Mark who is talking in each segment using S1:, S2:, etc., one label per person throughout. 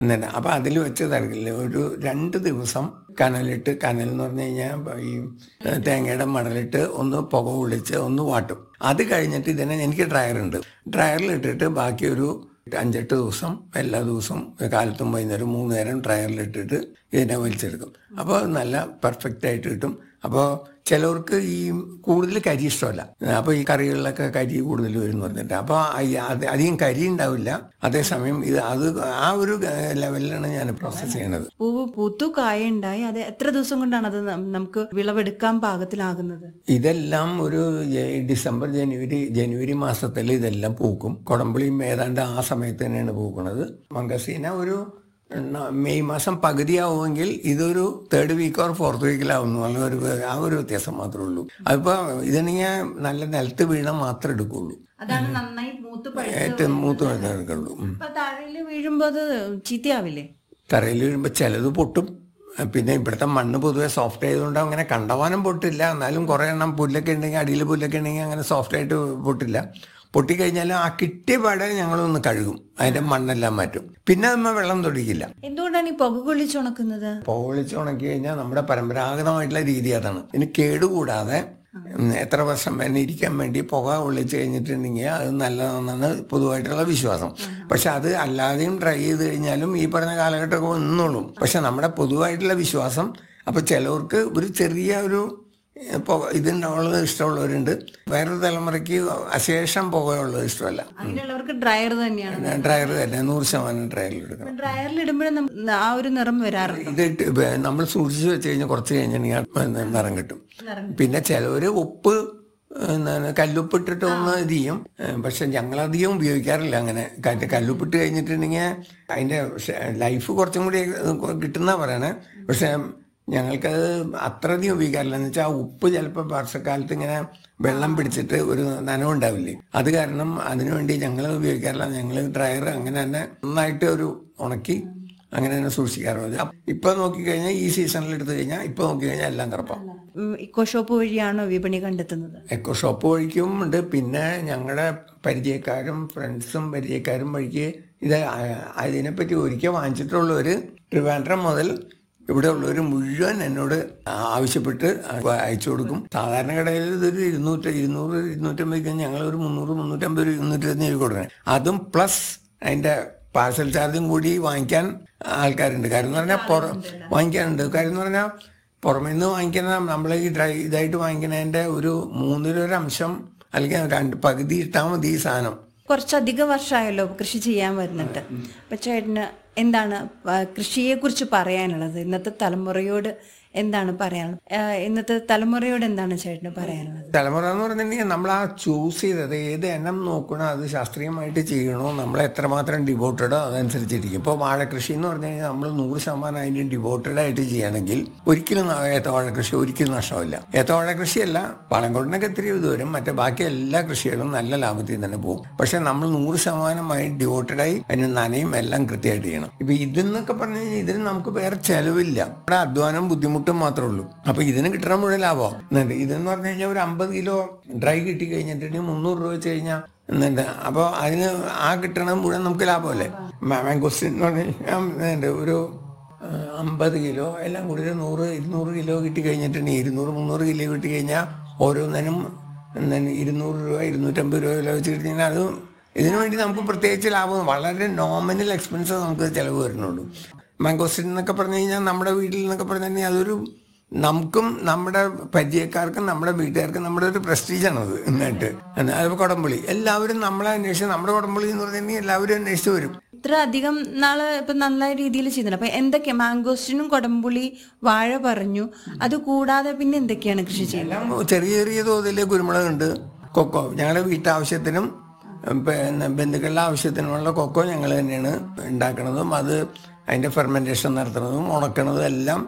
S1: എന്നിട്ട് അപ്പൊ അതിൽ വെച്ച് തരക്കില്ല ഒരു രണ്ട് ദിവസം കനലിട്ട് കനൽ എന്ന് പറഞ്ഞു കഴിഞ്ഞാൽ ഈ തേങ്ങയുടെ മടലിട്ട് ഒന്ന് പുക ഒളിച്ച് ഒന്ന് വാട്ടും അത് കഴിഞ്ഞിട്ട് ഇതിനെ എനിക്ക് ഡ്രയറുണ്ട് ഡ്രയറിൽ ഇട്ടിട്ട് ബാക്കി ഒരു അഞ്ചെട്ട് ദിവസം എല്ലാ ദിവസവും കാലത്തും വൈകുന്നേരം മൂന്ന് നേരം ഡ്രയറിലിട്ടിട്ട് ഇതിനെ വലിച്ചെടുക്കും അപ്പോൾ നല്ല പെർഫെക്റ്റ് ആയിട്ട് കിട്ടും അപ്പോൾ ചിലവർക്ക് ഈ കൂടുതൽ കരി ഇഷ്ടമല്ല അപ്പോൾ ഈ കറികളിലൊക്കെ കരി കൂടുതൽ വരും എന്ന് പറഞ്ഞിട്ട് അപ്പോൾ അധികം കരി ഉണ്ടാവില്ല അതേസമയം ഇത് അത് ആ ഒരു ലെവലിലാണ് ഞാൻ പ്രോസസ്സ് ചെയ്യണത്
S2: പൂവ് പൂത്തു കായുണ്ടായി അത് എത്ര ദിവസം കൊണ്ടാണ് അത് നം- നമുക്ക് വിളവെടുക്കാൻ പാകത്തിലാകുന്നത്
S1: ഇതെല്ലാം ഒരു ജ- ഡിസംബർ ജനുവരി ജനുവരി മാസത്തിൽ ഇതെല്ലാം പൂക്കും കുടംപുളിയും ഏതാണ്ട് ആ സമയത്ത് തന്നെയാണ് പൂക്കുന്നത് മംഗസീന ഒരു ന- മെയ് മാസം പകുതിയാവുമെങ്കിൽ ഇതൊരു തേർഡ് വീക്ക് ഓർ ഫോർത്ത് വീക്കിലാവുന്നു അല്ലെങ്കിൽ ഒരു ആ ഒരു വ്യത്യാസം മാത്രമേ ഉള്ളൂ അതിപ്പോൾ ഇതിനെങ്കിൽ നല്ല നിലത്ത് വീണ മാത്രമേ എടുക്കുള്ളൂ
S2: അതാണ് നന്നായി മൂത്ത്
S1: ഏറ്റവും മൂത്ത് വരുന്ന എടുക്കുള്ളൂ ഉം.
S2: അപ്പൊ താഴയിൽ വീഴുമ്പോ അത് ചീത്തയാവില്ലേ
S1: തറയിൽ വീഴുമ്പോൾ ചിലത് പൊട്ടും പിന്നെ ഇവിടുത്തെ മണ്ണ് പൊതുവെ സോഫ്റ്റ് ആയതുകൊണ്ട് അങ്ങനെ കണ്ടവാനം പൊട്ടില്ല എന്നാലും കുറേ എണ്ണം പുല്ലൊക്കെ ഉണ്ടെങ്കിൽ അടിയിൽ പുല്ലൊക്കെ ഉണ്ടെങ്കിൽ അങ്ങനെ സോഫ്റ്റ് ആയിട്ട് പൊട്ടില്ല പൊട്ടിക്കഴിഞ്ഞാൽ ആ കിട്ടിയ പാടെ ഞങ്ങളൊന്ന് കഴുകും അതിന്റെ മണ്ണെല്ലാം മാറ്റും പിന്നെ നമ്മൾ വെള്ളം തൊടിക്കില്ല
S2: എന്തുകൊണ്ടാണ് ഈ പുക കൊള്ളിച്ചുണക്കുന്നത്
S1: പൊളിച്ച് ഉണക്കി കഴിഞ്ഞാൽ നമ്മുടെ പരമ്പരാഗതമായിട്ടുള്ള രീതി അതാണ് ഇനി കേടുകൂടാതെ ഉം, എത്ര വർഷം തന്നെ ഇരിക്കാൻ വേണ്ടി പുക ഒളിച്ച് കഴിഞ്ഞിട്ടുണ്ടെങ്കിൽ അത് നല്ലതാണെന്നാണ് പൊതുവായിട്ടുള്ള വിശ്വാസം പക്ഷെ അത് അല്ലാതെയും ട്രൈ ചെയ്ത് കഴിഞ്ഞാലും ഈ പറഞ്ഞ കാലഘട്ടമൊക്കെ നിന്നോളും പക്ഷെ നമ്മുടെ പൊതുവായിട്ടുള്ള വിശ്വാസം അപ്പൊ ചിലവർക്ക് ഒരു ചെറിയ ഒരു ഏഹ്, പുക ഇതുണ്ടാവുള്ളത് ഇഷ്ടമുള്ളവരുണ്ട് വേറൊരു തലമുറയ്ക്ക് അശേഷം പുകയുള്ളത് ഇഷ്ടമല്ല
S2: അങ്ങനെയുള്ളവർക്ക് ഡ്രയർ തന്നെയാണ്
S1: ഡ്രയർ തന്നെ നൂറ് ശതമാനം ഡ്രയറിൽ എടുക്കണം
S2: ഡ്രയറിൽ ഇടുമ്പോഴും ആ ഒരു നിറം വരാറുണ്ട്
S1: ഇത് ഇട്ട് വേ- നമ്മൾ സൂക്ഷിച്ചു വെച്ച് കഴിഞ്ഞാൽ കുറച്ച് കഴിഞ്ഞാൽ നിറം കിട്ടും പിന്നെ ചിലവര് ഉപ്പ് എന്താണ് കല്ലുപ്പിട്ടിട്ട് ഒന്ന് ഇത് ചെയ്യും ഏഹ് പക്ഷെ ഞങ്ങളധികം ഉപയോഗിക്കാറില്ല അങ്ങനെ കല്ല് കല്ലുപ്പിട്ട് കഴിഞ്ഞിട്ടുണ്ടെങ്കിൽ അതിന്റെ ലൈഫ് കുറച്ചും കൂടി കിട്ടുന്ന പറയണേ പക്ഷെ ഞങ്ങൾക്കത് അത്രയധികം ഉപയോഗിക്കാറില്ല എന്ന് വെച്ചാൽ ഉപ്പ് ചിലപ്പോൾ വർഷക്കാലത്ത് ഇങ്ങനെ വെള്ളം പിടിച്ചിട്ട് ഒരു നനവുണ്ടാവില്ലേ അത് കാരണം അതിനുവേണ്ടി ഞങ്ങൾ ഉപയോഗിക്കാറില്ല ഞങ്ങൾ ഡ്രയർ അങ്ങനെ തന്നെ നന്നായിട്ട് ഒരു ഉണക്കി അങ്ങനെ തന്നെ സൂക്ഷിക്കാറുള്ളത് അപ്പ- ഇപ്പൊ നോക്കിക്കഴിഞ്ഞാൽ ഈ സീസണിൽ എടുത്തു കഴിഞ്ഞാൽ ഇപ്പൊ നോക്കിക്കഴിഞ്ഞാൽ എല്ലാം കറപ്പാം
S2: ഉം, ഇക്കോ ഷോപ്പ് വഴിയാണോ വിപണി കണ്ടെത്തുന്നത്
S1: എക്കോ ഷോപ്പ് വഴിക്കും ഉണ്ട് പിന്നെ ഞങ്ങളുടെ പരിചയക്കാരും ഫ്രണ്ട്സും പരിചയക്കാരും വഴിക്ക് ഇത് ആ- അതിനെപ്പറ്റി ഒരിക്കൽ വാങ്ങിച്ചിട്ടുള്ളവർ ട്രിവാൻഡ്രം മുതൽ ഇവിടെ ഉള്ളവർ മുഴുവൻ എന്നോട് ആവശ്യപ്പെട്ട് അയച്ചു കൊടുക്കും സാധാരണ കടയിൽ ഇതൊരു ഇരുന്നൂറ്റി ഇരുന്നൂറ് ഇരുന്നൂറ്റമ്പത് ഞങ്ങൾ ഒരു മുന്നൂറ് മുന്നൂറ്റമ്പത് ഇരുന്നൂറ്റി രൂപ കൊടുക്കണേ അതും പ്ലസ് അതിന്റെ പാർസൽ ചാർജും കൂടി വാങ്ങിക്കാൻ ആൾക്കാരുണ്ട് കാര്യം എന്ന് പറഞ്ഞാൽ പുറ വാങ്ങിക്കാനുണ്ട് കാര്യം എന്ന് പറഞ്ഞാൽ പുറമേ നിന്ന് വാങ്ങിക്കുന്ന നമ്മൾ ഈ ഡ്രൈ ഇതായിട്ട് വാങ്ങിക്കുന്നതിന്റെ ഒരു മൂന്നിലൊരു അംശം അല്ലെങ്കിൽ രണ്ട് പകുതി ഇട്ടാൽ മതി ഈ സാധനം
S2: കുറച്ചധികം വർഷമായല്ലോ കൃഷി ചെയ്യാൻ വരുന്നുണ്ട് അപ്പൊ ചേട്ടന് എന്താണ് കൃഷിയെ കുറിച്ച് പറയാനുള്ളത് ഇന്നത്തെ തലമുറയോട് എന്താണ് പറയാനുള്ളത് ആ, ഇന്നത്തെ തലമുറയോട് എന്താണ് ചേട്ടന് പറയാനുള്ളത്
S1: തലമുറ എന്ന് പറഞ്ഞിട്ടുണ്ടെങ്കിൽ നമ്മൾ ആ ചൂസ് ചെയ്തത് ഏത് എണ്ണം നോക്കണോ അത് ശാസ്ത്രീയമായിട്ട് ചെയ്യണോ നമ്മൾ എത്രമാത്രം ഡിവോട്ടഡോ അതനുസരിച്ചിരിക്കും ഇപ്പോൾ വാഴകൃഷി എന്ന് പറഞ്ഞു കഴിഞ്ഞാൽ നമ്മൾ നൂറ് ശതമാനം അതിന് ഡിവോട്ടഡ് ആയിട്ട് ചെയ്യണമെങ്കിൽ ഒരിക്കലും ന- ഏത്തവാഴ കൃഷി ഒരിക്കലും നഷ്ടമില്ല ഏത്തവാഴ കൃഷിയല്ല വളംകൊണ്ടിനൊക്കെ ഇത്തിരി ഇത് വരും മറ്റേ ബാക്കി എല്ലാ കൃഷികളും നല്ല ലാഭത്തിൽ തന്നെ പോകും പക്ഷെ നമ്മൾ നൂറ് ശതമാനമായി ഡിവോട്ടഡായി അതിന് നനയും എല്ലാം കൃത്യമായിട്ട് ചെയ്യണം ഇപ്പൊ ഇതെന്നൊക്കെ പറഞ്ഞു കഴിഞ്ഞാൽ ഇതിന് നമുക്ക് വേറെ ചെലവില്ല നമ്മുടെ അധ്വാനം ബുദ്ധിമുട്ടും മാത്രമേ ഉള്ളൂ അപ്പൊ ഇതിന് കിട്ടണ മുഴുവൻ ലാഭം എന്നിട്ട് ഇതെന്ന് പറഞ്ഞു കഴിഞ്ഞാൽ ഒരു അമ്പത് കിലോ ഡ്രൈ കിട്ടി കഴിഞ്ഞിട്ടുണ്ടെങ്കിൽ മുന്നൂറ് രൂപ വെച്ച് കഴിഞ്ഞാൽ എന്നിട്ട് അപ്പോൾ അതിന് ആ കിട്ടണ മുഴുവൻ നമുക്ക് ലാഭമല്ലേ മാംഗോസ്റ്റിൻ എന്ന് പറഞ്ഞു കഴിഞ്ഞാൽ എന്നിട്ട് ഒരു ആ, അമ്പത് കിലോ എല്ലാം കൂടി ഒരു നൂറ് ഇരുന്നൂറ് കിലോ കിട്ടി കഴിഞ്ഞിട്ടുണ്ടെങ്കിൽ ഇരുന്നൂറ് മുന്നൂറ് കിലോ കിട്ടി കഴിഞ്ഞാൽ ഓരോന്നിനും എന്താണ് ഇരുന്നൂറ് രൂപ ഇരുന്നൂറ്റമ്പത് രൂപ വില വെച്ച് കിട്ടി കഴിഞ്ഞാൽ അത് ഇതിനു വേണ്ടി നമുക്ക് പ്രത്യേകിച്ച് ലാഭം വളരെ നോമിനൽ എക്സ്പെൻസ് നമുക്ക് ചിലവ് വരുന്നുള്ളൂ മാംഗോസ്റ്റിൻ എന്നൊക്കെ പറഞ്ഞു കഴിഞ്ഞാൽ നമ്മുടെ വീട്ടിൽ എന്നൊക്കെ പറഞ്ഞു കഴിഞ്ഞാൽ അതൊരു നമുക്കും നമ്മുടെ പരിചയക്കാർക്കും നമ്മുടെ വീട്ടുകാർക്കും നമ്മുടെ ഒരു പ്രസ്റ്റീജാണ് അത് എന്നിട്ട് അത് കുടംപുളി എല്ലാവരും നമ്മളെ അന്വേഷിച്ച് നമ്മുടെ കുടംപുളി എന്ന് പറഞ്ഞാൽ എല്ലാവരും അന്വേഷിച്ച് വരും
S2: ഇത്ര അധികം നാള് ഇപ്പൊ നല്ല രീതിയിൽ ചെയ്യുന്നുണ്ട് അപ്പൊ എന്തൊക്കെയാ മാംഗോസ്റ്റിനും കൊടംപുളി വാഴ പറഞ്ഞു അത് കൂടാതെ പിന്നെ എന്തൊക്കെയാണ് കൃഷി ചെയ്യുന്നത്
S1: എല്ലാം ചെറിയ ചെറിയ തോതിൽ കുരുമുളകുണ്ട് കൊക്കോ ഞങ്ങളുടെ വീട്ടാവശ്യത്തിനും പിന്നെ ബന്ധുക്കളുടെ ആവശ്യത്തിനുമുള്ള കൊക്കോ ഞങ്ങൾ തന്നെയാണ് ഉണ്ടാക്കുന്നതും അത് അതിന്റെ ഫെർമെന്റേഷൻ നടത്തുന്നതും ഉണക്കുന്നതും എല്ലാം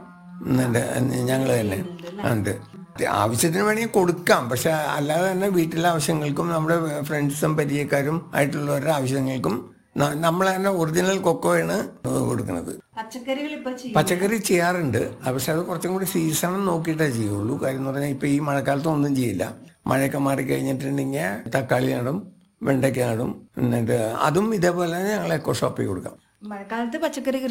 S1: ഞങ്ങൾ തന്നെ ഉണ്ട് ആവശ്യത്തിന് വേണമെങ്കിൽ കൊടുക്കാം പക്ഷെ അല്ലാതെ തന്നെ വീട്ടിലെ ആവശ്യങ്ങൾക്കും നമ്മുടെ ഫ്രണ്ട്സും പരിചയക്കാരും ആയിട്ടുള്ളവരുടെ ആവശ്യങ്ങൾക്കും ന- നമ്മൾ തന്നെ ഒറിജിനൽ കൊക്കോയാണ് കൊടുക്കുന്നത്
S2: പച്ചക്കറികൾ ഇപ്പൊ ചെയ്യും
S1: പച്ചക്കറി ചെയ്യാറുണ്ട് അത് പക്ഷെ അത് കുറച്ചും കൂടി സീസൺ നോക്കിയിട്ടേ ചെയ്യുള്ളൂ കാര്യം എന്ന് പറഞ്ഞാൽ ഇപ്പൊ ഈ മഴക്കാലത്ത് ഒന്നും ചെയ്യില്ല മഴയൊക്കെ മാറി കഴിഞ്ഞിട്ടുണ്ടെങ്കിൽ തക്കാളി നടും വെണ്ടയ്ക്ക നടും എന്നിട്ട് അതും ഇതേപോലെ തന്നെ ഞങ്ങൾ എക്കോ ഷോപ്പിൽ കൊടുക്കാം
S2: മഴക്കാലത്ത് പച്ചക്കറി